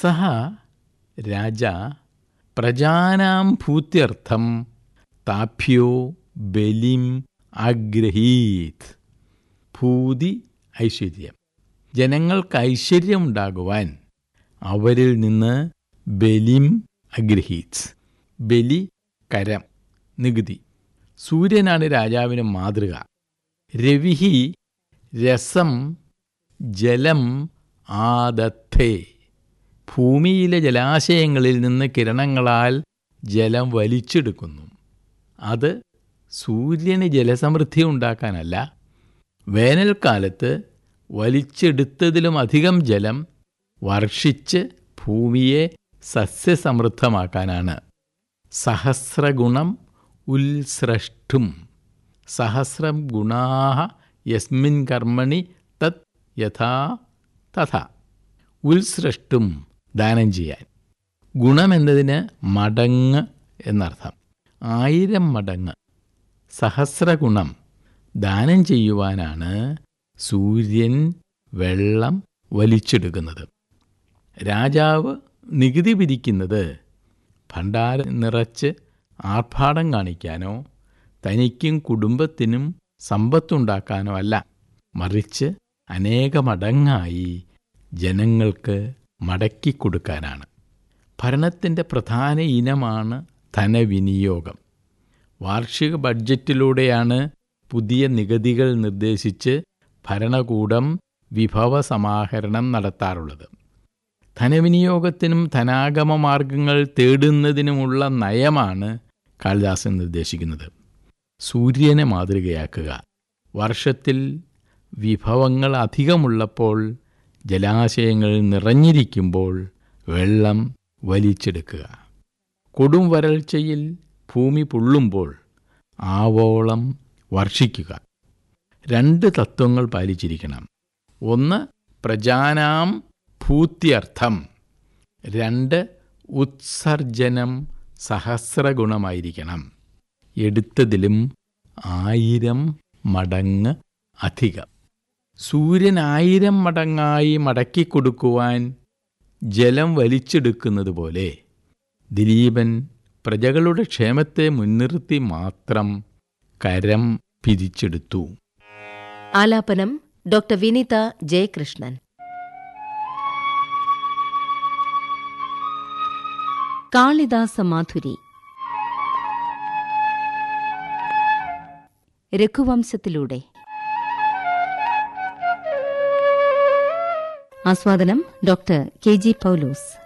സഹ രാജ പ്രജാനാം ഭൂത്യർത്ഥം താഭ്യോ ബലിം അഗ്രഹീത് ഭൂതി ഐശ്വര്യം ജനങ്ങൾക്ക് ഐശ്വര്യമുണ്ടാകുവാൻ അവരിൽ നിന്ന് ബലിം അഗ്രഹീത് ബലി കരം നികുതി സൂര്യനാണ് രാജാവിന് മാതൃക രവിഹി രസം ജലം ആദത്തേ ഭൂമിയിലെ ജലാശയങ്ങളിൽ നിന്ന് കിരണങ്ങളാൽ ജലം വലിച്ചെടുക്കുന്നു അത് സൂര്യന് ജലസമൃദ്ധി ഉണ്ടാക്കാനല്ല വേനൽക്കാലത്ത് വലിച്ചെടുത്തതിലും അധികം ജലം വർഷിച്ച് ഭൂമിയെ സസ്യസമൃദ്ധമാക്കാനാണ് സഹസ്രഗുണം ഉത്സ്രഷ്ടും സഹസ്രം ഗുണാഹ യസ്മിൻ കർമ്മണി തത് യഥാ തഥ ഉത്സ്രഷ്ടും ദാനം ചെയ്യാൻ ഗുണമെന്നതിന് മടങ്ങ് എന്നർത്ഥം ആയിരം മടങ്ങ് സഹസ്രഗുണം ദാനം ചെയ്യുവാനാണ് സൂര്യൻ വെള്ളം വലിച്ചെടുക്കുന്നത് രാജാവ് നികുതി പിരിക്കുന്നത് ഭണ്ഡാരം നിറച്ച് ആർഭാടം കാണിക്കാനോ തനിക്കും കുടുംബത്തിനും സമ്പത്തുണ്ടാക്കാനോ അല്ല മറിച്ച് അനേകമടങ്ങായി ജനങ്ങൾക്ക് മടക്കിക്കൊടുക്കാനാണ് ഭരണത്തിൻ്റെ പ്രധാന ഇനമാണ് ധനവിനിയോഗം വാർഷിക ബഡ്ജറ്റിലൂടെയാണ് പുതിയ നികുതികൾ നിർദ്ദേശിച്ച് ഭരണകൂടം വിഭവ സമാഹരണം നടത്താറുള്ളത് ധനവിനിയോഗത്തിനും ധനാഗമ മാർഗങ്ങൾ തേടുന്നതിനുമുള്ള നയമാണ് കാളിദാസൻ നിർദ്ദേശിക്കുന്നത് സൂര്യനെ മാതൃകയാക്കുക വർഷത്തിൽ വിഭവങ്ങൾ അധികമുള്ളപ്പോൾ ജലാശയങ്ങൾ നിറഞ്ഞിരിക്കുമ്പോൾ വെള്ളം വലിച്ചെടുക്കുക കൊടും വരൾച്ചയിൽ ഭൂമി പൊള്ളുമ്പോൾ ആവോളം വർഷിക്കുക രണ്ട് തത്വങ്ങൾ പാലിച്ചിരിക്കണം ഒന്ന് പ്രജാനാം ഭൂത്യർത്ഥം രണ്ട് ഉത്സർജനം സഹസ്രഗുണമായിരിക്കണം എടുത്തതിലും ആയിരം മടങ്ങ് അധികം സൂര്യൻ ആയിരം മടങ്ങായി മടക്കിക്കൊടുക്കുവാൻ ജലം വലിച്ചെടുക്കുന്നത് പോലെ ദിലീപൻ പ്രജകളുടെ ക്ഷേമത്തെ മുൻനിർത്തി മാത്രം കരം പിരിച്ചെടുത്തു ആലാപനം ഡോക്ടർ വിനീത ജയകൃഷ്ണൻ കാളിദാസ മാധുരി രഘുവംശത്തിലൂടെ ആസ്വാദനം ഡോക്ടർ കെ ജി പൗലോസ്